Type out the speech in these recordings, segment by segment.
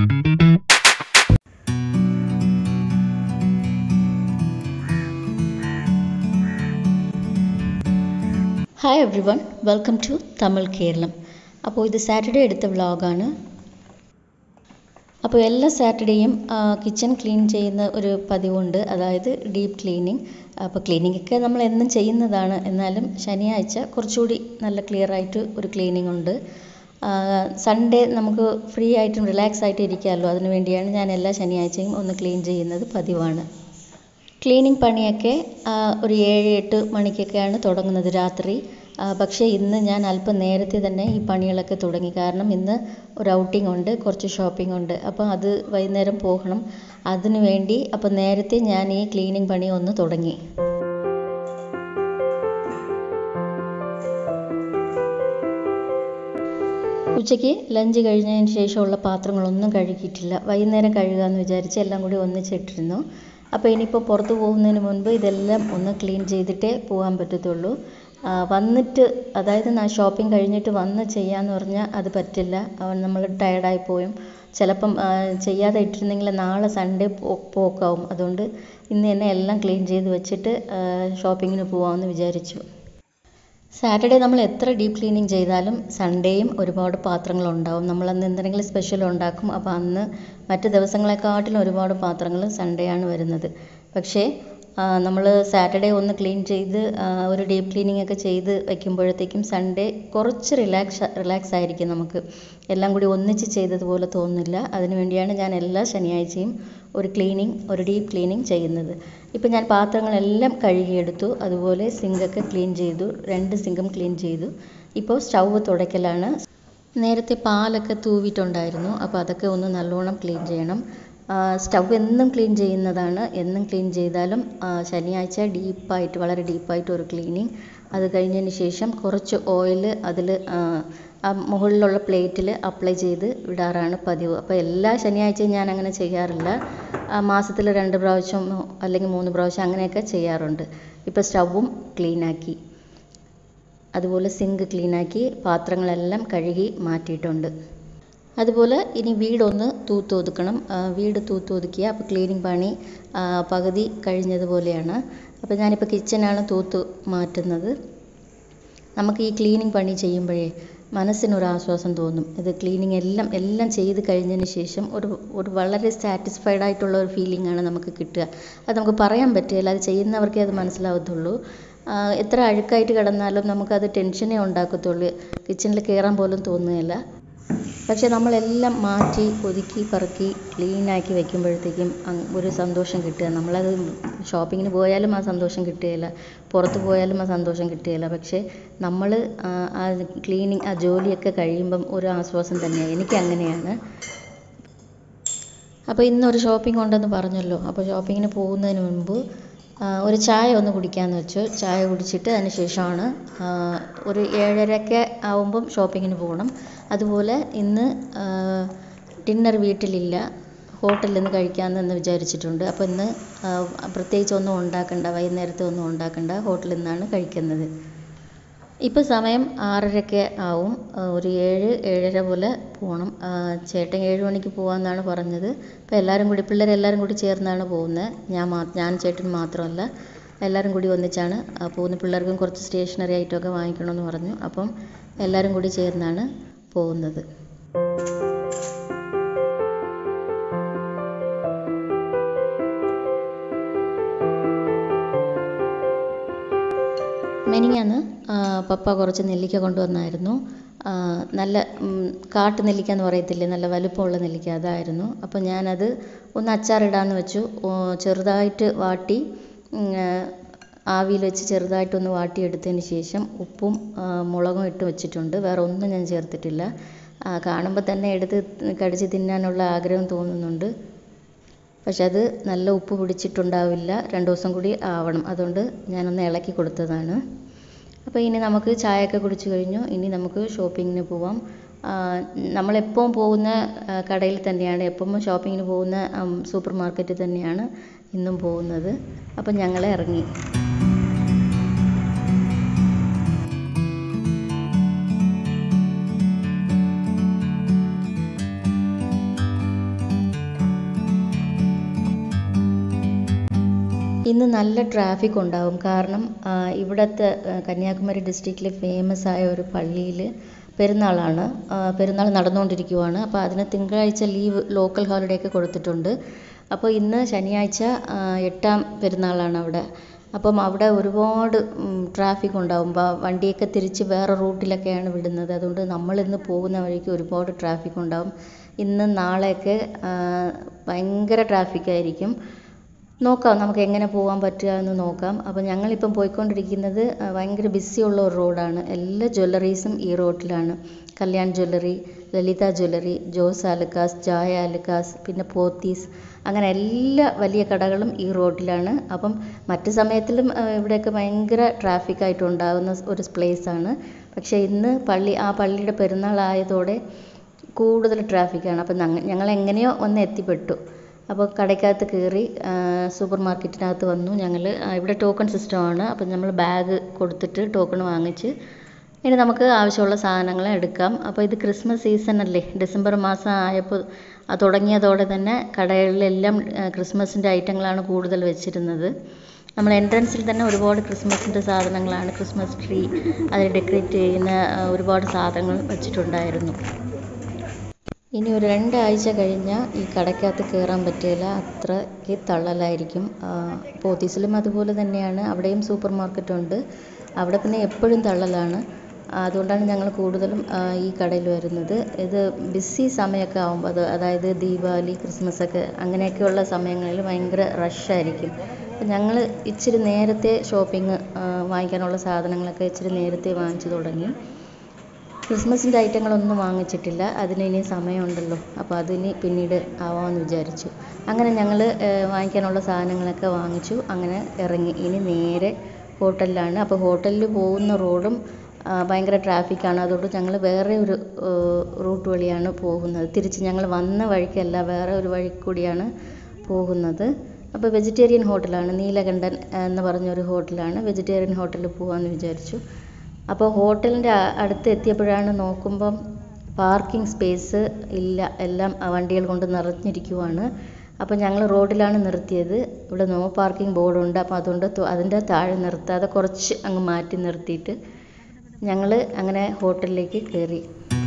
hi everyone welcome to Tamil Keralam അപ്പോൾ ഇത് Saturday എടുത്ത വ്ളോഗാണ് അപ്പോൾ എല്ലാ സാറ്റർഡേയും കിച്ചൺ ക്ലീൻ ചെയ്യുന്ന ഒരു പതിവുണ്ട് അതായത് ഡീപ്പ് ക്ലീനിങ് അപ്പോൾ ക്ലീനിങ് ഒക്കെ നമ്മൾ എന്നും ചെയ്യുന്നതാണ് എന്നാലും ശനിയാഴ്ച കുറച്ചുകൂടി നല്ല ക്ലിയർ ആയിട്ട് ഒരു ക്ലീനിങ് ഉണ്ട് സൺഡേ നമുക്ക് ഫ്രീ ആയിട്ടും റിലാക്സ് ആയിട്ട് ഇരിക്കാമല്ലോ അതിനു വേണ്ടിയാണ് ഞാൻ എല്ലാ ശനിയാഴ്ചയും ഒന്ന് ക്ലീൻ ചെയ്യുന്നത് പതിവാണ് ക്ലീനിങ് പണിയൊക്കെ ഒരു ഏഴ് എട്ട് മണിക്കൊക്കെയാണ് തുടങ്ങുന്നത് രാത്രി പക്ഷേ ഇന്ന് ഞാൻ അല്പം നേരത്തെ തന്നെ ഈ പണികളൊക്കെ തുടങ്ങി കാരണം ഇന്ന് ഒരു ഔട്ടിംഗ് ഉണ്ട് കുറച്ച് ഷോപ്പിംഗ് ഉണ്ട് അപ്പോൾ അത് വൈകുന്നേരം പോകണം അതിനു വേണ്ടി അപ്പോൾ നേരത്തെ ഞാൻ ഈ ക്ലീനിങ് പണി ഒന്ന് തുടങ്ങി ഉച്ചയ്ക്ക് ലഞ്ച് കഴിഞ്ഞതിന് ശേഷമുള്ള പാത്രങ്ങളൊന്നും കഴുകിയിട്ടില്ല വൈകുന്നേരം കഴുകാമെന്ന് വിചാരിച്ച് എല്ലാം കൂടി ഒന്നിച്ചിട്ടിരുന്നു അപ്പോൾ ഇനിയിപ്പോൾ പുറത്ത് പോകുന്നതിന് മുൻപ് ഇതെല്ലാം ഒന്ന് ക്ലീൻ ചെയ്തിട്ടേ പോകാൻ പറ്റത്തുള്ളൂ വന്നിട്ട് അതായത് ഞാൻ ഷോപ്പിംഗ് കഴിഞ്ഞിട്ട് വന്ന് ചെയ്യാന്ന് പറഞ്ഞാൽ അത് പറ്റില്ല നമ്മൾ ടയർഡായി പോയും ചിലപ്പം ചെയ്യാതെ ഇട്ടിരുന്നെങ്കിൽ നാളെ സൺഡേ പോക്കാവും അതുകൊണ്ട് ഇന്ന് തന്നെ എല്ലാം ക്ലീൻ ചെയ്ത് വെച്ചിട്ട് ഷോപ്പിങ്ങിന് പോകാമെന്ന് വിചാരിച്ചു സാറ്റർഡേ നമ്മൾ എത്ര ഡീപ്പ് ക്ലീനിങ് ചെയ്താലും സൺഡേയും ഒരുപാട് പാത്രങ്ങളുണ്ടാവും നമ്മൾ അന്ന് എന്തെങ്കിലും സ്പെഷ്യൽ ഉണ്ടാക്കും അപ്പോൾ അന്ന് മറ്റ് ദിവസങ്ങളെക്കാട്ടിലും ഒരുപാട് പാത്രങ്ങൾ സൺഡേ ആണ് വരുന്നത് പക്ഷേ നമ്മൾ സാറ്റർഡേ ഒന്ന് ക്ലീൻ ചെയ്ത് ഒരു ഡീപ്പ് ക്ലീനിങ് ഒക്കെ ചെയ്ത് വയ്ക്കുമ്പോഴത്തേക്കും സൺഡേ കുറച്ച് റിലാക്സ് റിലാക്സ് ആയിരിക്കും നമുക്ക് എല്ലാം കൂടി ഒന്നിച്ച് ചെയ്തതുപോലെ തോന്നുന്നില്ല അതിനു വേണ്ടിയാണ് ഞാൻ എല്ലാ ശനിയാഴ്ചയും ഒരു ക്ലീനിങ് ഒരു ഡീപ്പ് ക്ലീനിങ് ചെയ്യുന്നത് ഇപ്പം ഞാൻ പാത്രങ്ങളെല്ലാം കഴുകിയെടുത്തു അതുപോലെ സിങ്കൊക്കെ ക്ലീൻ ചെയ്തു രണ്ട് സിങ്കും ക്ലീൻ ചെയ്തു ഇപ്പോൾ സ്റ്റൗവ് തുടയ്ക്കലാണ് നേരത്തെ പാലൊക്കെ തൂവിയിട്ടുണ്ടായിരുന്നു അപ്പോൾ അതൊക്കെ ഒന്ന് നല്ലോണം ക്ലീൻ ചെയ്യണം സ്റ്റവ് എന്നും ക്ലീൻ ചെയ്യുന്നതാണ് എന്നും ക്ലീൻ ചെയ്താലും ശനിയാഴ്ച ഡീപ്പായിട്ട് വളരെ ഡീപ്പായിട്ട് ഒരു ക്ലീനിങ് അത് കഴിഞ്ഞതിന് ശേഷം കുറച്ച് ഓയിൽ അതിൽ ആ മുകളിലുള്ള പ്ലേറ്റിൽ അപ്ലൈ ചെയ്ത് വിടാറാണ് പതിവ് അപ്പോൾ എല്ലാ ശനിയാഴ്ചയും ഞാൻ അങ്ങനെ ചെയ്യാറില്ല മാസത്തിൽ രണ്ട് പ്രാവശ്യം അല്ലെങ്കിൽ മൂന്ന് പ്രാവശ്യം അങ്ങനെയൊക്കെ ചെയ്യാറുണ്ട് ഇപ്പോൾ സ്റ്റൗവും ക്ലീനാക്കി അതുപോലെ സിങ്ക് ക്ലീനാക്കി പാത്രങ്ങളെല്ലാം കഴുകി മാറ്റിയിട്ടുണ്ട് അതുപോലെ ഇനി വീടൊന്ന് തൂത്തൊതുക്കണം വീട് തൂത്തൊതുക്കിയ അപ്പോൾ ക്ലീനിങ് പണി പകുതി കഴിഞ്ഞതുപോലെയാണ് അപ്പോൾ ഞാനിപ്പോൾ കിച്ചനാണ് തൂത്ത് മാറ്റുന്നത് നമുക്ക് ഈ ക്ലീനിങ് പണി ചെയ്യുമ്പോഴേ മനസ്സിനൊരു ആശ്വാസം തോന്നും ഇത് ക്ലീനിങ് എല്ലാം എല്ലാം ചെയ്ത് കഴിഞ്ഞതിന് ശേഷം ഒരു ഒരു വളരെ സാറ്റിസ്ഫൈഡ് ആയിട്ടുള്ള ഒരു ഫീലിംഗ് ആണ് നമുക്ക് കിട്ടുക അത് നമുക്ക് പറയാൻ പറ്റില്ല അത് ചെയ്യുന്നവർക്കേ അത് മനസ്സിലാവത്തുള്ളൂ എത്ര അഴുക്കായിട്ട് കിടന്നാലും നമുക്കത് ടെൻഷനേ ഉണ്ടാക്കത്തുള്ളൂ കിച്ചണിൽ കയറാൻ പോലും തോന്നുകയില്ല പക്ഷേ നമ്മളെല്ലാം മാറ്റി ഒതുക്കി പറക്കി ക്ലീനാക്കി വെക്കുമ്പോഴത്തേക്കും ഒരു സന്തോഷം കിട്ടുക നമ്മളത് ഷോപ്പിങ്ങിന് പോയാലും ആ സന്തോഷം കിട്ടുകയില്ല പുറത്ത് പോയാലും ആ സന്തോഷം കിട്ടുകയില്ല പക്ഷേ നമ്മൾ ആ ക്ലീനിങ് ആ ജോലിയൊക്കെ കഴിയുമ്പം ഒരു ആശ്വാസം തന്നെയാണ് എനിക്ക് അങ്ങനെയാണ് അപ്പോൾ ഇന്നൊരു ഷോപ്പിംഗ് ഉണ്ടെന്ന് പറഞ്ഞല്ലോ അപ്പോൾ ഷോപ്പിങ്ങിന് പോകുന്നതിന് മുൻപ് ഒരു ചായ ഒന്ന് കുടിക്കാമെന്ന് വെച്ചു ചായ കുടിച്ചിട്ട് അതിന് ശേഷമാണ് ഒരു ഏഴരയൊക്കെ ആവുമ്പം ഷോപ്പിങ്ങിന് പോകണം അതുപോലെ ഇന്ന് ഡിന്നർ വീട്ടിലില്ല ഹോട്ടലിൽ നിന്ന് കഴിക്കാമെന്ന് വിചാരിച്ചിട്ടുണ്ട് അപ്പോൾ ഇന്ന് പ്രത്യേകിച്ച് ഒന്നും ഉണ്ടാക്കണ്ട വൈകുന്നേരത്തെ ഒന്നും ഉണ്ടാക്കണ്ട ഹോട്ടലിൽ നിന്നാണ് കഴിക്കുന്നത് ഇപ്പോൾ സമയം ആറരയൊക്കെ ആവും ഒരു ഏഴ് ഏഴര പോലെ പോകണം ചേട്ടൻ ഏഴ് മണിക്ക് പോകാമെന്നാണ് പറഞ്ഞത് അപ്പോൾ എല്ലാവരും കൂടി പിള്ളേരെല്ലാവരും കൂടി ചേർന്നാണ് പോകുന്നത് ഞാൻ മാ ഞാൻ ചേട്ടൻ മാത്രമല്ല എല്ലാവരും കൂടി ഒന്നിച്ചാണ് പോകുന്നത് പിള്ളേർക്കും കുറച്ച് സ്റ്റേഷനറി ഐറ്റമൊക്കെ വാങ്ങിക്കണമെന്ന് പറഞ്ഞു അപ്പം എല്ലാവരും കൂടി ചേർന്നാണ് പോകുന്നത് മെനിങ്ങാന്ന് പപ്പ കുറച്ച് നെല്ലിക്ക കൊണ്ടുവന്നായിരുന്നു നല്ല കാട്ടു നെല്ലിക്ക എന്ന് പറയത്തില്ലേ നല്ല വലുപ്പമുള്ള നെല്ലിക്ക അതായിരുന്നു അപ്പോൾ ഞാനത് ഒന്ന് അച്ചാറിടാമെന്ന് വെച്ചു ചെറുതായിട്ട് വാട്ടി ആവിയിൽ വെച്ച് ചെറുതായിട്ടൊന്ന് വാട്ടിയെടുത്തതിന് ശേഷം ഉപ്പും മുളകും ഇട്ട് വെച്ചിട്ടുണ്ട് വേറെ ഒന്നും ഞാൻ ചേർത്തിട്ടില്ല കാണുമ്പോൾ തന്നെ എടുത്ത് കടിച്ച് തിന്നാനുള്ള ആഗ്രഹം തോന്നുന്നുണ്ട് പക്ഷെ അത് നല്ല ഉപ്പ് പിടിച്ചിട്ടുണ്ടാവില്ല രണ്ട് ദിവസം കൂടി ആവണം അതുകൊണ്ട് ഞാനൊന്ന് ഇളക്കി കൊടുത്തതാണ് അപ്പോൾ ഇനി നമുക്ക് ചായയൊക്കെ കുടിച്ച് കഴിഞ്ഞു ഇനി നമുക്ക് ഷോപ്പിങ്ങിന് പോവാം നമ്മളെപ്പോഴും പോകുന്ന കടയിൽ തന്നെയാണ് എപ്പോഴും ഷോപ്പിങ്ങിന് പോകുന്ന സൂപ്പർ മാർക്കറ്റിൽ തന്നെയാണ് ഇന്നും പോകുന്നത് അപ്പം ഞങ്ങൾ ഇറങ്ങി ഇന്ന് നല്ല ട്രാഫിക് ഉണ്ടാവും കാരണം ആ, ഇവിടുത്തെ ആ, കന്യാകുമാരി ഡിസ്ട്രിക്റ്റിലെ ഫേമസ് ആയ ഒരു പള്ളിയിൽ പെരുന്നാളാണ് ആ, പെരുന്നാൾ നടന്നുകൊണ്ടിരിക്കുവാണ് അപ്പോൾ അതിന് തിങ്കളാഴ്ച ലീവ് ലോക്കൽ ഹോളിഡേ ഒക്കെ കൊടുത്തിട്ടുണ്ട് അപ്പോൾ ഇന്ന് ശനിയാഴ്ച ആ, എട്ടാം പെരുന്നാളാണ് അവിടെ അപ്പം അവിടെ ഒരുപാട് ട്രാഫിക് ഉണ്ടാവും വ- വണ്ടിയൊക്കെ തിരിച്ച് വേറെ റൂട്ടിലൊക്കെയാണ് വിടുന്നത് അതുകൊണ്ട് നമ്മളിന്ന് പോകുന്ന വഴിക്ക് ഒരുപാട് ട്രാഫിക് ഉണ്ടാവും ഇന്ന് നാളെയൊക്കെ ആ, ഭയങ്കര ട്രാഫിക് ആയിരിക്കും നോക്കാം നമുക്ക് എങ്ങനെ പോകാൻ പറ്റുക എന്ന് നോക്കാം അപ്പോൾ ഞങ്ങളിപ്പം പോയിക്കൊണ്ടിരിക്കുന്നത് ആ, ഭയങ്കര ബിസിയുള്ള ഒരു റോഡാണ് എല്ലാ ജ്വല്ലറീസും ഈ റോഡിലാണ് കല്യാൺ ജ്വല്ലറി ലളിത ജ്വല്ലറി ജോസ് ആലുക്കാസ് ജായ ആലുക്കാസ് പിന്നെ പോത്തീസ് അങ്ങനെ എല്ലാ വലിയ കടകളും ഈ റോഡിലാണ് അപ്പം മറ്റ് സമയത്തിലും ആ, ഇവിടെയൊക്കെ ഭയങ്കര ട്രാഫിക് ആയിട്ട് ഉണ്ടാകുന്ന ഒരു പ്ലേസാണ് പക്ഷേ ഇന്ന് പള്ളി ആ പള്ളിയുടെ പെരുന്നാളായതോടെ കൂടുതൽ ട്രാഫിക്കാണ് അപ്പം ഞങ്ങൾ ഞങ്ങൾ എങ്ങനെയോ ഒന്ന് എത്തിപ്പെട്ടു അപ്പോൾ കടയ്ക്കകത്ത് കയറി സൂപ്പർ മാർക്കറ്റിനകത്ത് വന്നു ഞങ്ങൾ ഇവിടെ ടോക്കൺ സിസ്റ്റമാണ് അപ്പം നമ്മൾ ബാഗ് കൊടുത്തിട്ട് ടോക്കൺ വാങ്ങിച്ച് ഇനി നമുക്ക് ആവശ്യമുള്ള സാധനങ്ങൾ എടുക്കാം അപ്പോൾ ഇത് ക്രിസ്മസ് സീസൺ അല്ലേ ഡിസംബർ മാസം ആയപ്പോൾ അത് തുടങ്ങിയതോടെ തന്നെ കടകളിലെല്ലാം ക്രിസ്മസിൻ്റെ ഐറ്റങ്ങളാണ് കൂടുതൽ വെച്ചിരുന്നത് നമ്മൾ എൻട്രൻസിൽ തന്നെ ഒരുപാട് ക്രിസ്മസിൻ്റെ സാധനങ്ങളാണ് ക്രിസ്മസ് ട്രീ അതിൽ ഡെക്കറേറ്റ് ചെയ്യുന്ന ആ, ഒരുപാട് സാധനങ്ങൾ വെച്ചിട്ടുണ്ടായിരുന്നു ഇനി ഒരു രണ്ടാഴ്ച കഴിഞ്ഞാൽ ഈ കടയ്ക്കകത്ത് കയറാൻ പറ്റില്ല അത്രയ്ക്ക് തള്ളലായിരിക്കും ആ, പോത്തീസിലും അതുപോലെ തന്നെയാണ് അവിടെയും സൂപ്പർ മാർക്കറ്റ് ഉണ്ട് അവിടെ പിന്നെ എപ്പോഴും തള്ളലാണ് അതുകൊണ്ടാണ് ഞങ്ങൾ കൂടുതലും ആ, ഈ കടയിൽ വരുന്നത് ഇത് ബിസി സമയമൊക്കെ ആകുമ്പോൾ അത് അതായത് ദീപാവലി ക്രിസ്മസ് ഒക്കെ അങ്ങനെയൊക്കെയുള്ള സമയങ്ങളിൽ ഭയങ്കര റഷായിരിക്കും അപ്പം ഞങ്ങൾ ഇച്ചിരി നേരത്തെ ഷോപ്പിംഗ് വാങ്ങിക്കാനുള്ള സാധനങ്ങളൊക്കെ ഇച്ചിരി നേരത്തെ വാങ്ങിച്ചു തുടങ്ങി ക്രിസ്മസിൻ്റെ ഐറ്റങ്ങളൊന്നും വാങ്ങിച്ചിട്ടില്ല അതിന് ഇനി സമയമുണ്ടല്ലോ അപ്പോൾ അതിനി പിന്നീട് ആവാമെന്ന് വിചാരിച്ചു അങ്ങനെ ഞങ്ങൾ വാങ്ങിക്കാനുള്ള സാധനങ്ങളൊക്കെ വാങ്ങിച്ചു അങ്ങനെ ഇറങ്ങി ഇനി നേരെ ഹോട്ടലിലാണ് അപ്പോൾ ഹോട്ടലിൽ പോകുന്ന റോഡും ആ, ഭയങ്കര ട്രാഫിക്കാണ് അതുകൊണ്ട് ഞങ്ങൾ വേറെ ഒരു റൂട്ട് വഴിയാണ് പോകുന്നത് തിരിച്ച് ഞങ്ങൾ വന്ന വഴിക്കല്ല വേറെ ഒരു വഴി കൂടിയാണ് പോകുന്നത് അപ്പോൾ വെജിറ്റേറിയൻ ഹോട്ടലാണ് നീലകണ്ഠൻ എന്ന് പറഞ്ഞൊരു ഹോട്ടലാണ് വെജിറ്റേറിയൻ ഹോട്ടലിൽ പോകാമെന്ന് വിചാരിച്ചു അപ്പോൾ ഹോട്ടലിൻ്റെ അടുത്ത് എത്തിയപ്പോഴാണ് നോക്കുമ്പം പാർക്കിംഗ് സ്പേസ് ഇല്ല എല്ലാം ആ വണ്ടികൾ കൊണ്ട് നിറഞ്ഞിരിക്കുവാണ് അപ്പോൾ ഞങ്ങൾ റോഡിലാണ് നിർത്തിയത് ഇവിടെ നോ പാർക്കിംഗ് ബോർഡുണ്ട് അപ്പോൾ അതുകൊണ്ട് തൊ- അതിൻ്റെ താഴെ നിർത്താതെ കുറച്ച് അങ്ങ് മാറ്റി നിർത്തിയിട്ട് ഞങ്ങൾ അങ്ങനെ ഹോട്ടലിലേക്ക് കയറി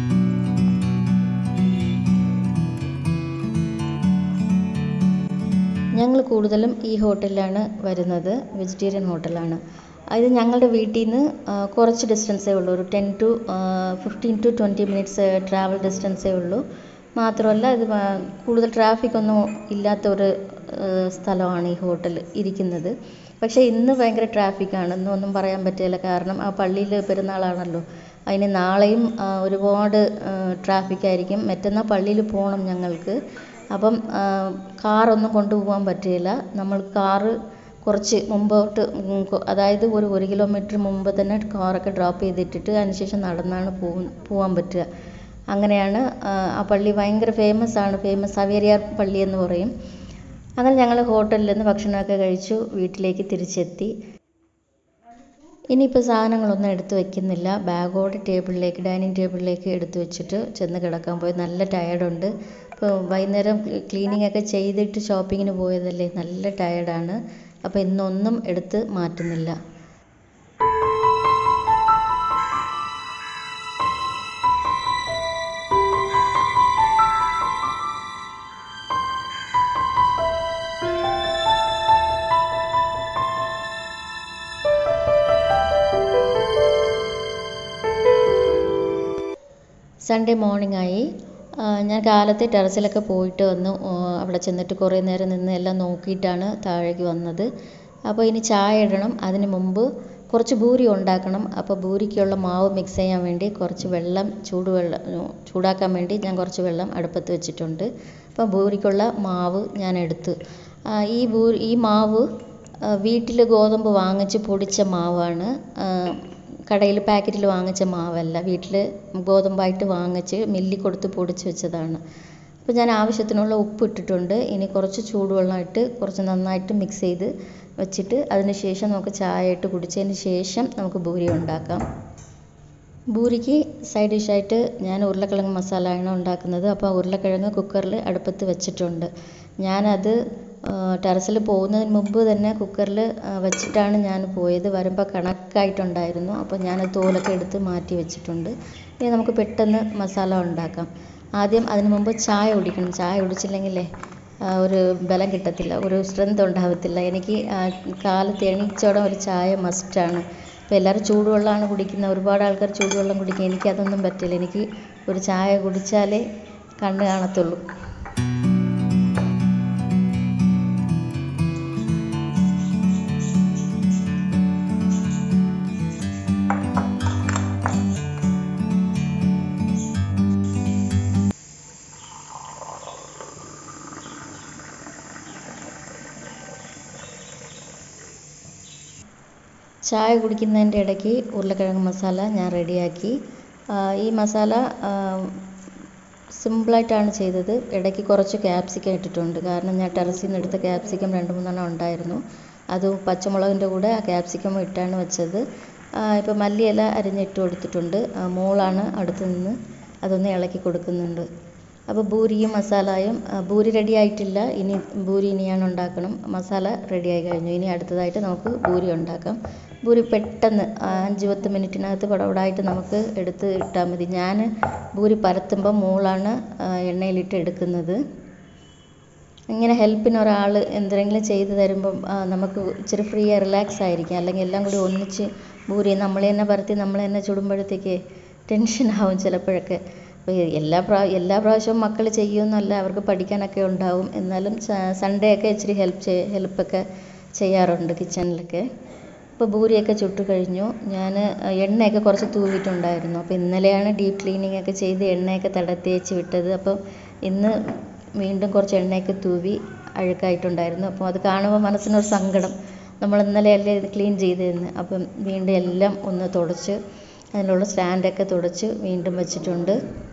ഞങ്ങൾ കൂടുതലും ഈ ഹോട്ടലിലാണ് വരുന്നത് വെജിറ്റേറിയൻ ഹോട്ടലാണ് ഇത് ഞങ്ങളുടെ വീട്ടിൽ നിന്ന് കുറച്ച് ഡിസ്റ്റൻസേ ഉള്ളൂ ഒരു ten to fifteen to twenty minutes travel ഡിസ്റ്റൻസേ ഉള്ളൂ മാത്രമല്ല ഇത് വ- കൂടുതൽ ട്രാഫിക് ഒന്നും ഇല്ലാത്ത ഒരു ആ, സ്ഥലമാണ് ഈ ഹോട്ടൽ ഇരിക്കുന്നത് പക്ഷേ ഇന്ന് ഭയങ്കര ട്രാഫിക്കാണ് ഇന്നൊന്നും പറയാൻ പറ്റില്ല കാരണം ആ പള്ളിയിൽ പെരുന്നാളാണല്ലോ അതിന് നാളെയും ആ, ഒരുപാട് ട്രാഫിക് ആയിരിക്കും മറ്റന്നാൾ പള്ളിയിൽ പോകണം ഞങ്ങൾക്ക് അപ്പം ആ, കാറൊന്നും കൊണ്ടുപോകാൻ പറ്റില്ല നമ്മൾ കാറ് കുറച്ച് മുമ്പോട്ട് ഉം കൊ- അതായത് ഒരു ഒരു കിലോമീറ്റർ മുമ്പ് തന്നെ കാറൊക്കെ ഡ്രോപ്പ് ചെയ്തിട്ടിട്ട് അതിനുശേഷം നടന്നാണ് പോകും പോകാൻ പറ്റുക അങ്ങനെയാണ് ആ, ആ പള്ളി ഭയങ്കര ഫേമസ് ആണ് ഫേമസ് സവേരിയാർ പള്ളി എന്ന് പറയും അങ്ങനെ ഞങ്ങൾ ഹോട്ടലിൽ നിന്ന് ഭക്ഷണമൊക്കെ കഴിച്ചു വീട്ടിലേക്ക് തിരിച്ചെത്തി ഇനിയിപ്പോൾ സാധനങ്ങളൊന്നും എടുത്ത് വെക്കുന്നില്ല ബാഗോടെ ടേബിളിലേക്ക് ഡൈനിങ് ടേബിളിലേക്ക് എടുത്ത് വെച്ചിട്ട് ചെന്ന് കിടക്കാൻ പോയി നല്ല ടയേർഡുണ്ട് ഇപ്പോൾ വൈകുന്നേരം ക്ലീനിങ് ഒക്കെ ചെയ്തിട്ട് ഷോപ്പിങ്ങിന് പോയതല്ലേ നല്ല ടയേർഡാണ് അപ്പോൾ ഇന്നൊന്നും എടുത്ത് മാറ്റുന്നില്ല സൺഡേ മോർണിംഗ് ആയി ആ, ഞാൻ കാലത്തെ ടെറസിലൊക്കെ പോയിട്ട് വന്നു ആ, അവിടെ ചെന്നിട്ട് കുറേ നേരം നിന്ന് എല്ലാം നോക്കിയിട്ടാണ് താഴേക്ക് വന്നത് അപ്പോൾ ഇനി ചായ ഇടണം അതിന് മുമ്പ് കുറച്ച് ഭൂരി ഉണ്ടാക്കണം അപ്പോൾ ഭൂരിക്കുള്ള മാവ് മിക്സ് ചെയ്യാൻ വേണ്ടി കുറച്ച് വെള്ളം ചൂടുവെള്ളം ചൂടാക്കാൻ വേണ്ടി ഞാൻ കുറച്ച് വെള്ളം അടുപ്പത്ത് വെച്ചിട്ടുണ്ട് അപ്പോൾ ഭൂരിക്കുള്ള മാവ് ഞാൻ എടുത്തു ആ, ഈ ഭൂരി ഈ മാവ് വീട്ടിൽ ഗോതമ്പ് വാങ്ങിച്ച് പൊടിച്ച മാവാണ് കടയിൽ പാക്കറ്റിൽ വാങ്ങിച്ച മാവല്ല വീട്ടിൽ ഗോതമ്പായിട്ട് വാങ്ങിച്ച് മില്ലിൽ കൊടുത്ത് പൊടിച്ച് വെച്ചതാണ് അപ്പോൾ ഞാൻ ആവശ്യത്തിനുള്ള ഉപ്പ് ഇട്ടിട്ടുണ്ട് ഇനി കുറച്ച് ചൂടുവെള്ളം ഇട്ട് കുറച്ച് നന്നായിട്ട് മിക്സ് ചെയ്ത് വെച്ചിട്ട് അതിന് ശേഷം നമുക്ക് ചായ ഇട്ട് കുടിച്ചതിന് ശേഷം നമുക്ക് ഭൂരി ഉണ്ടാക്കാം ഭൂരിക്ക് സൈഡ് ഡിഷായിട്ട് ഞാൻ ഉരുളക്കിഴങ്ങ് മസാലയാണ് ഉണ്ടാക്കുന്നത് അപ്പോൾ ഉരുളക്കിഴങ്ങ് കുക്കറിൽ അടുപ്പത്ത് വെച്ചിട്ടുണ്ട് ഞാനത് ടെറസിൽ പോകുന്നതിന് മുമ്പ് തന്നെ കുക്കറിൽ വെച്ചിട്ടാണ് ഞാൻ പോയത് വരുമ്പോൾ കണക്കായിട്ടുണ്ടായിരുന്നു അപ്പോൾ ഞാൻ തോലൊക്കെ എടുത്ത് മാറ്റി വെച്ചിട്ടുണ്ട് ഇനി നമുക്ക് പെട്ടെന്ന് മസാല ഉണ്ടാക്കാം ആദ്യം അതിന് മുമ്പ് ചായ കുടിക്കണം ചായ കുടിച്ചില്ലെങ്കിലേ ആ, ഒരു ബലം കിട്ടത്തില്ല ഒരു സ്ട്രെങ്ത് ഉണ്ടാവത്തില്ല എനിക്ക് ആ, കാലത്ത് എണീച്ചോടെ ഒരു ചായ മസ്റ്റാണ് അപ്പോൾ എല്ലാവരും ചൂടുവെള്ളമാണ് കുടിക്കുന്നത് ഒരുപാട് ആൾക്കാർ ചൂടുവെള്ളം കുടിക്കും എനിക്കതൊന്നും പറ്റില്ല എനിക്ക് ഒരു ചായ കുടിച്ചാലേ കണ്ണ് കാണത്തുള്ളൂ ചായ കുടിക്കുന്നതിൻ്റെ ഇടയ്ക്ക് ഉരുളക്കിഴങ്ങ് മസാല ഞാൻ റെഡിയാക്കി ആ, ഈ മസാല ആ, സിമ്പിളായിട്ടാണ് ചെയ്തത് ഇടയ്ക്ക് കുറച്ച് ക്യാപ്സിക്കം ഇട്ടിട്ടുണ്ട് കാരണം ഞാൻ ടെറസിൽ നിന്ന് എടുത്ത ക്യാപ്സിക്കം രണ്ട് മൂന്നെണ്ണം ഉണ്ടായിരുന്നു അത് പച്ചമുളകിൻ്റെ കൂടെ ആ ക്യാപ്സിക്കം ഇട്ടാണ് വെച്ചത് ഇപ്പോൾ മല്ലിയില അരിഞ്ഞിട്ട് കൊടുത്തിട്ടുണ്ട് ആ, മോളാണ് അടുത്ത് നിന്ന് അതൊന്ന് ഇളക്കി കൊടുക്കുന്നുണ്ട് അപ്പോൾ ഭൂരിയും മസാലയും ആ, ഭൂരി റെഡി ആയിട്ടില്ല ഇനി ഭൂരി ഇനിയാണ് ഉണ്ടാക്കണം മസാല റെഡി ആയി കഴിഞ്ഞു ഇനി അടുത്തതായിട്ട് നമുക്ക് ഭൂരി ഉണ്ടാക്കാം ഭൂരി പെട്ടെന്ന് ആ, അഞ്ച് പത്ത് മിനിറ്റിനകത്ത് പടപടായിട്ട് നമുക്ക് എടുത്ത് ഇട്ടാൽ മതി ഞാൻ ഭൂരി പരത്തുമ്പോൾ മോളാണ് ആ, എണ്ണയിലിട്ട് എടുക്കുന്നത് ഇങ്ങനെ ഹെൽപ്പിന് ഒരാൾ എന്തെങ്കിലും ചെയ്തു തരുമ്പം ആ, നമുക്ക് ഇച്ചിരി ഫ്രീ റിലാക്സ് ആയിരിക്കും അല്ലെങ്കിൽ എല്ലാം കൂടി ഒന്നിച്ച് ഭൂരി നമ്മൾ തന്നെ പരത്തി നമ്മൾ തന്നെ ചുടുമ്പോഴത്തേക്ക് ടെൻഷൻ ആവും ചിലപ്പോഴൊക്കെ അപ്പോൾ എല്ലാ പ്രാ എല്ലാ പ്രാവശ്യവും മക്കൾ ചെയ്യുമെന്നല്ല അവർക്ക് പഠിക്കാനൊക്കെ ഉണ്ടാവും എന്നാലും സൺഡേ ഒക്കെ ഇച്ചിരി ഹെൽപ്പ് ചെയ് ഹെൽപ്പൊക്കെ ചെയ്യാറുണ്ട് കിച്ചണിലൊക്കെ ഇപ്പോൾ ഭൂരിയൊക്കെ ചുട്ട് കഴിഞ്ഞു ഞാൻ എണ്ണയൊക്കെ കുറച്ച് തൂവിയിട്ടുണ്ടായിരുന്നു അപ്പോൾ ഇന്നലെയാണ് ഡീപ്പ് ക്ലീനിങ് ഒക്കെ ചെയ്ത് എണ്ണയൊക്കെ തട തേച്ച് വിട്ടത് അപ്പോൾ ഇന്ന് വീണ്ടും കുറച്ച് എണ്ണയൊക്കെ തൂവി അഴുക്കായിട്ടുണ്ടായിരുന്നു അപ്പോൾ അത് കാണുമ്പോൾ മനസ്സിനൊരു സങ്കടം നമ്മൾ ഇന്നലെയല്ലേ ഇത് ക്ലീൻ ചെയ്തിരുന്നത് അപ്പം വീണ്ടും എല്ലാം ഒന്ന് തുടച്ച് അതിനുള്ള സ്റ്റാൻഡൊക്കെ തുടച്ച് വീണ്ടും വെച്ചിട്ടുണ്ട്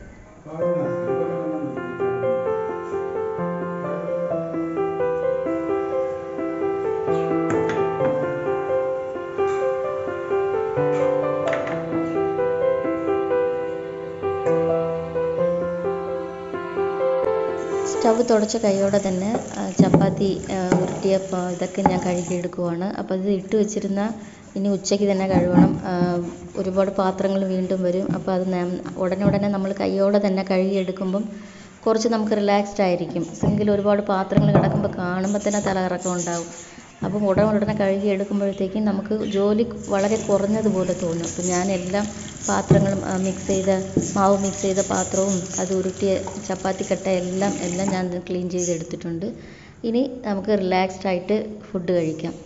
സ്റ്റവ് തുടച്ച കൈയോടെ തന്നെ ആ, ചപ്പാത്തി ആ, ഉരുട്ടിയ പ- ഇതൊക്കെ ഞാൻ കഴുകിയെടുക്കുവാണ് അപ്പോൾ ഇത് ഇട്ട് വെച്ചിരുന്ന ഇനി ഉച്ചയ്ക്ക് തന്നെ കഴുകണം ആ, ഒരുപാട് പാത്രങ്ങൾ വീണ്ടും വരും അപ്പോൾ അത് നം- ഉടനെ ഉടനെ നമ്മൾ കൈയോടെ തന്നെ കഴുകിയെടുക്കുമ്പം കുറച്ച് നമുക്ക് റിലാക്സ്ഡ് ആയിരിക്കും സിങ്കിൽ ഒരുപാട് പാത്രങ്ങൾ കിടക്കുമ്പോൾ കാണുമ്പോൾ തന്നെ തലകറക്കം ഉണ്ടാവും അപ്പം ഉടനെ ഉടനെ കഴുകി എടുക്കുമ്പോഴത്തേക്കും നമുക്ക് ജോലി വളരെ കുറഞ്ഞതുപോലെ തോന്നും അപ്പം ഞാൻ എല്ലാം പാത്രങ്ങളും മിക്സ് ചെയ്ത മാവ് മിക്സ് ചെയ്ത പാത്രവും അത് ഉരുട്ടിയ ചപ്പാത്തി കട്ട എല്ലാം എല്ലാം ഞാൻ ക്ലീൻ ചെയ്ത് എടുത്തിട്ടുണ്ട് ഇനി നമുക്ക് റിലാക്സ്ഡ് ആയിട്ട് ഫുഡ് കഴിക്കാം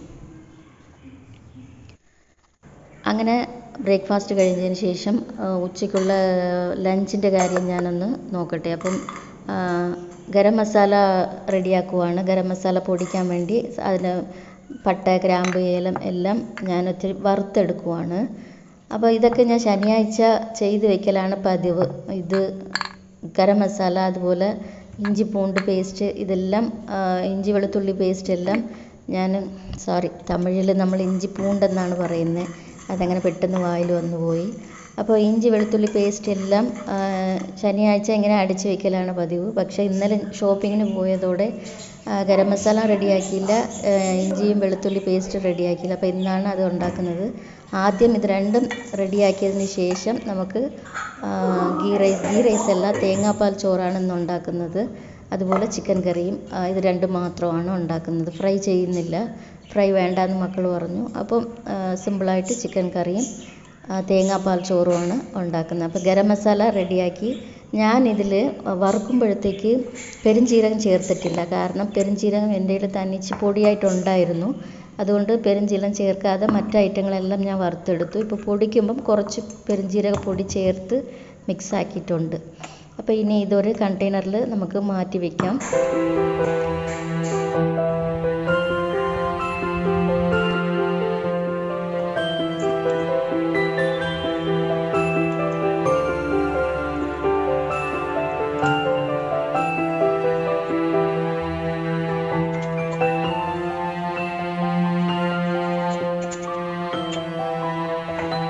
അങ്ങനെ ബ്രേക്ക്ഫാസ്റ്റ് കഴിഞ്ഞതിന് ശേഷം ആ, ഉച്ചയ്ക്കുള്ള ലഞ്ചിൻ്റെ കാര്യം ഞാനൊന്ന് നോക്കട്ടെ അപ്പം ആ, ഗരം മസാല റെഡിയാക്കുവാണ് ഗരം മസാല പൊടിക്കാൻ വേണ്ടി അതിന് പട്ട ഗ്രാമ്പ് ഏലം എല്ലാം ഞാൻ ഒത്തിരി വറുത്തെടുക്കുവാണ് അപ്പോൾ ഇതൊക്കെ ഞാൻ ശനിയാഴ്ച ചെയ്ത് വെക്കലാണ് പതിവ് ഇത് ഗരം മസാല അതുപോലെ ഇഞ്ചി പൂണ്ട് പേസ്റ്റ് ഇതെല്ലാം ആ, ഇഞ്ചി വെളുത്തുള്ളി പേസ്റ്റ് എല്ലാം ഞാൻ സോറി തമിഴിൽ നമ്മൾ ഇഞ്ചി പൂണ്ടെന്നാണ് പറയുന്നത് അതങ്ങനെ പെട്ടെന്ന് വായിൽ വന്നു പോയി അപ്പോൾ ഇഞ്ചി വെളുത്തുള്ളി പേസ്റ്റ് എല്ലാം ആ, ശനിയാഴ്ച ഇങ്ങനെ അടിച്ച് വെക്കലാണ് പതിവ് പക്ഷേ ഇന്നലെ ഷോപ്പിങ്ങിന് പോയതോടെ ആ, ഗരം മസാല റെഡിയാക്കിയില്ല ആ, ഇഞ്ചിയും വെളുത്തുള്ളി പേസ്റ്റ് റെഡിയാക്കിയില്ല അപ്പോൾ ഇന്നാണ് അത് ഉണ്ടാക്കുന്നത് ആദ്യം ഇത് രണ്ടും റെഡിയാക്കിയതിന് ശേഷം നമുക്ക് ആ, ഗീ റൈസ് ഗീ റൈസ് അല്ല തേങ്ങാപ്പാൽ ചോറാണ് ഇന്ന് ഉണ്ടാക്കുന്നത് അതുപോലെ ചിക്കൻ കറിയും ആ, ഇത് രണ്ടും മാത്രമാണ് ഉണ്ടാക്കുന്നത് ഫ്രൈ ചെയ്യുന്നില്ല ഫ്രൈ വേണ്ടാന്ന് മക്കൾ പറഞ്ഞു അപ്പം ആ, സിമ്പിളായിട്ട് ചിക്കൻ കറിയും ആ, തേങ്ങാപ്പാൽ ചോറുമാണ് ഉണ്ടാക്കുന്നത് അപ്പോൾ ഗരം മസാല റെഡിയാക്കി ഞാൻ ഇതിൽ വറുക്കുമ്പോഴത്തേക്ക് പെരുംജീരകം ചേർത്തിട്ടില്ല കാരണം പെരുംജീരകം എൻ്റെ കയ്യിൽ തനിച്ച് പൊടിയായിട്ടുണ്ടായിരുന്നു അതുകൊണ്ട് പെരുംജീരകം ചേർക്കാതെ മറ്റ് ഐറ്റങ്ങളെല്ലാം ഞാൻ വറുത്തെടുത്തു ഇപ്പോൾ പൊടിക്കുമ്പം കുറച്ച് പെരുംജീരക പൊടി ചേർത്ത് മിക്സ് ആക്കിയിട്ടുണ്ട് അപ്പോൾ ഇനി ഇതൊരു കണ്ടെയ്നറിൽ നമുക്ക് മാറ്റി വയ്ക്കാം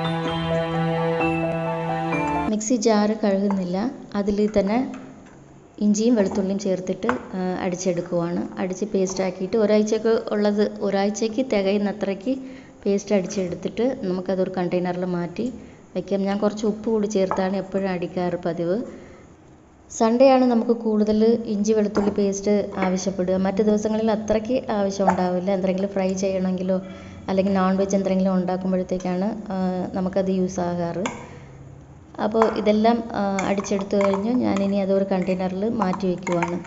മിക്സി ജാറ് കഴുകുന്നില്ല അതിൽ തന്നെ ഇഞ്ചിയും വെളുത്തുള്ളിയും ചേർത്തിട്ട് ആ, അടിച്ചെടുക്കുവാണ് അടിച്ച് പേസ്റ്റ് ആക്കിയിട്ട് ഒരാഴ്ചക്ക് ഉള്ളത് ഒരാഴ്ചയ്ക്ക് തികയുന്നത്രയ്ക്ക് പേസ്റ്റ് അടിച്ചെടുത്തിട്ട് നമുക്കതൊരു കണ്ടെയ്നറിൽ മാറ്റി വയ്ക്കാം ഞാൻ കുറച്ച് ഉപ്പ് കൂടി ചേർത്താണ് എപ്പോഴും അടിക്കാറ് പതിവ് സൺഡേ ആണ് നമുക്ക് കൂടുതൽ ഇഞ്ചി വെളുത്തുള്ളി പേസ്റ്റ് ആവശ്യപ്പെടുക മറ്റു ദിവസങ്ങളിൽ അത്രയ്ക്ക് ആവശ്യം ഉണ്ടാവില്ല എന്തെങ്കിലും ഫ്രൈ ചെയ്യണമെങ്കിലോ അല്ലെങ്കിൽ നോൺ വെജ് എന്തെങ്കിലും ഉണ്ടാക്കുമ്പോഴത്തേക്കാണ് ആ, നമുക്കത് യൂസ് ആകാറ് അപ്പോൾ ഇതെല്ലാം ആ, അടിച്ചെടുത്തു കഴിഞ്ഞു ഞാനിനി അതൊരു കണ്ടെയ്നറിൽ മാറ്റി വയ്ക്കുവാണ്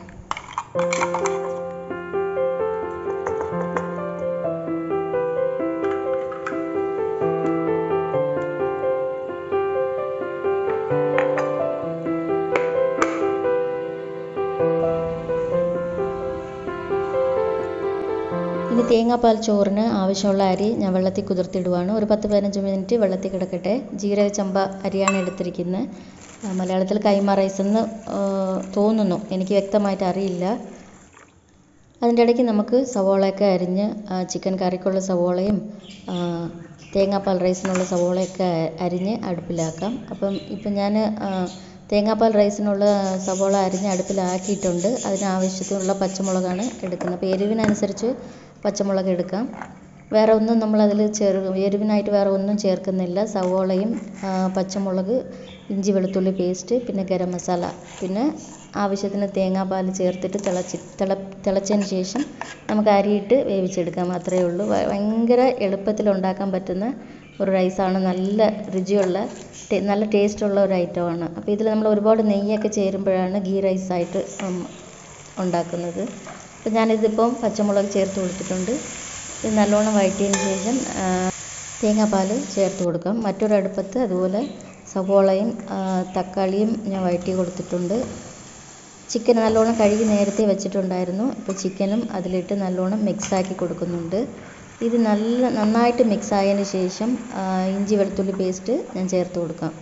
ഇനി തേങ്ങാപ്പാൽ ചോറിന് ആവശ്യമുള്ള അരി ഞാൻ വെള്ളത്തിൽ കുതിർത്തിടുവാണ് ഒരു പത്ത് പതിനഞ്ച് മിനിറ്റ് വെള്ളത്തിൽ കിടക്കട്ടെ ജീരക ചമ്പ അരിയാണ് എടുത്തിരിക്കുന്നത് ആ, മലയാളത്തിൽ കൈമ റൈസ് എന്ന് ആ, തോന്നുന്നു എനിക്ക് വ്യക്തമായിട്ട് അറിയില്ല അതിൻ്റെ ഇടയ്ക്ക് നമുക്ക് സവോളയൊക്കെ അരിഞ്ഞ് ആ, ചിക്കൻ കറിക്കുള്ള സവോളയും ആ, തേങ്ങാപ്പാൽ റൈസിനുള്ള സവോളയൊക്കെ അരിഞ്ഞ് അടുപ്പിലാക്കാം അപ്പം ഇപ്പം ഞാൻ തേങ്ങാപ്പാൽ റൈസിനുള്ള സവോള അരിഞ്ഞ് അടുപ്പിലാക്കിയിട്ടുണ്ട് അതിനാവശ്യത്തിനുള്ള പച്ചമുളകാണ് എടുക്കുന്നത് അപ്പോൾ എരിവിനനുസരിച്ച് പച്ചമുളക് എടുക്കാം വേറെ ഒന്നും നമ്മളതിൽ ചേർ എരിവിനായിട്ട് വേറെ ഒന്നും ചേർക്കുന്നില്ല സവോളയും ആ, പച്ചമുളക് ഇഞ്ചി വെളുത്തുള്ളി പേസ്റ്റ് പിന്നെ ഗരം മസാല പിന്നെ ആവശ്യത്തിന് തേങ്ങാപ്പാൽ ചേർത്തിട്ട് തിളച്ച് തിള തിളച്ചതിന് ശേഷം നമുക്ക് അരിയിട്ട് വേവിച്ചെടുക്കാം അത്രയേ ഉള്ളൂ ഭ- ഭയങ്കര എളുപ്പത്തിൽ ഉണ്ടാക്കാൻ പറ്റുന്ന ഒരു റൈസാണ് നല്ല രുചിയുള്ള ടേ- നല്ല ടേസ്റ്റുള്ള ഒരു ഐറ്റമാണ് അപ്പോൾ ഇതിൽ നമ്മൾ ഒരുപാട് നെയ്യൊക്കെ ചേരുമ്പോഴാണ് ഗീ റൈസായിട്ട് ഉണ്ടാക്കുന്നത് അപ്പോൾ ഞാനിതിപ്പം പച്ചമുളക് ചേർത്ത് കൊടുത്തിട്ടുണ്ട് ഇത് നല്ലോണം വഴറ്റിയതിന് ശേഷം ആ, തേങ്ങാപ്പാൽ ചേർത്ത് കൊടുക്കാം മറ്റൊരു അടുപ്പത്ത് അതുപോലെ സവോളയും ആ, തക്കാളിയും ഞാൻ വഴറ്റി കൊടുത്തിട്ടുണ്ട് ചിക്കൻ നല്ലോണം കഴുകി നേരത്തെ വെച്ചിട്ടുണ്ടായിരുന്നു ഇപ്പോൾ ചിക്കനും അതിലിട്ട് നല്ലോണം മിക്സാക്കി കൊടുക്കുന്നുണ്ട് ഇത് നല്ല നന്നായിട്ട് മിക്സ് ആയതിന് ശേഷം ആ, ഇഞ്ചി വെളുത്തുള്ളി പേസ്റ്റ് ഞാൻ ചേർത്ത് കൊടുക്കാം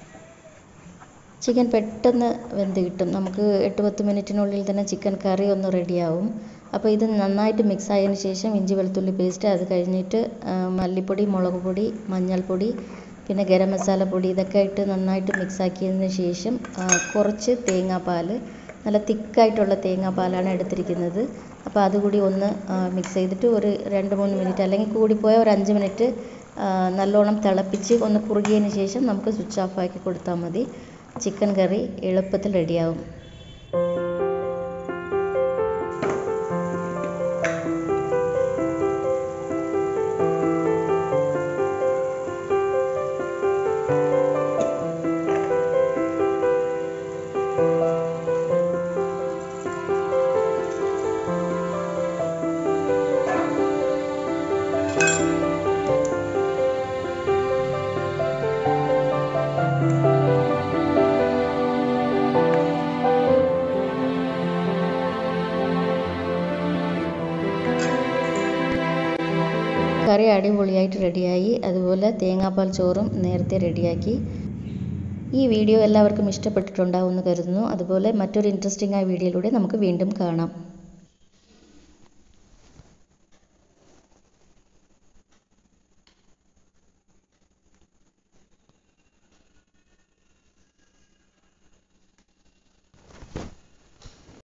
ചിക്കൻ പെട്ടെന്ന് വെന്ത് കിട്ടും നമുക്ക് എട്ട് പത്ത് മിനിറ്റിനുള്ളിൽ തന്നെ ചിക്കൻ കറി ഒന്ന് റെഡിയാവും അപ്പോൾ ഇത് നന്നായിട്ട് മിക്സ് ആയതിന് ശേഷം ഇഞ്ചി വെളുത്തുള്ളി പേസ്റ്റ് അത് കഴിഞ്ഞിട്ട് ആ, മല്ലിപ്പൊടി മുളക് പൊടി മഞ്ഞൾപ്പൊടി പിന്നെ ഗരം മസാല പൊടി ഇതൊക്കെ ഇട്ട് നന്നായിട്ട് മിക്സ് ആക്കിയതിന് ശേഷം ആ, കുറച്ച് തേങ്ങാപ്പാൽ നല്ല തിക്കായിട്ടുള്ള തേങ്ങാപ്പാലാണ് എടുത്തിരിക്കുന്നത് അപ്പോൾ അതുകൂടി ഒന്ന് മിക്സ് ചെയ്തിട്ട് ഒരു രണ്ട് മൂന്ന് മിനിറ്റ് അല്ലെങ്കിൽ കൂടിപ്പോയാൽ ഒരു അഞ്ച് മിനിറ്റ് ആ, നല്ലോണം തിളപ്പിച്ച് ഒന്ന് കുറുകിയതിന് ശേഷം നമുക്ക് സ്വിച്ച് ഓഫ് ആക്കി കൊടുത്താൽ മതി ചിക്കൻ കറി എളുപ്പത്തിൽ റെഡിയാവും കറി അടിപൊളിയായിട്ട് റെഡിയായി അതുപോലെ തേങ്ങാപ്പാൽ ചോറും നേരത്തെ റെഡിയാക്കി ഈ വീഡിയോ എല്ലാവർക്കും ഇഷ്ടപ്പെട്ടിട്ടുണ്ടാവുമെന്ന് കരുതുന്നു അതുപോലെ മറ്റൊരു ഇൻട്രസ്റ്റിംഗ് ആയ വീഡിയോയിലൂടെ നമുക്ക് വീണ്ടും കാണാം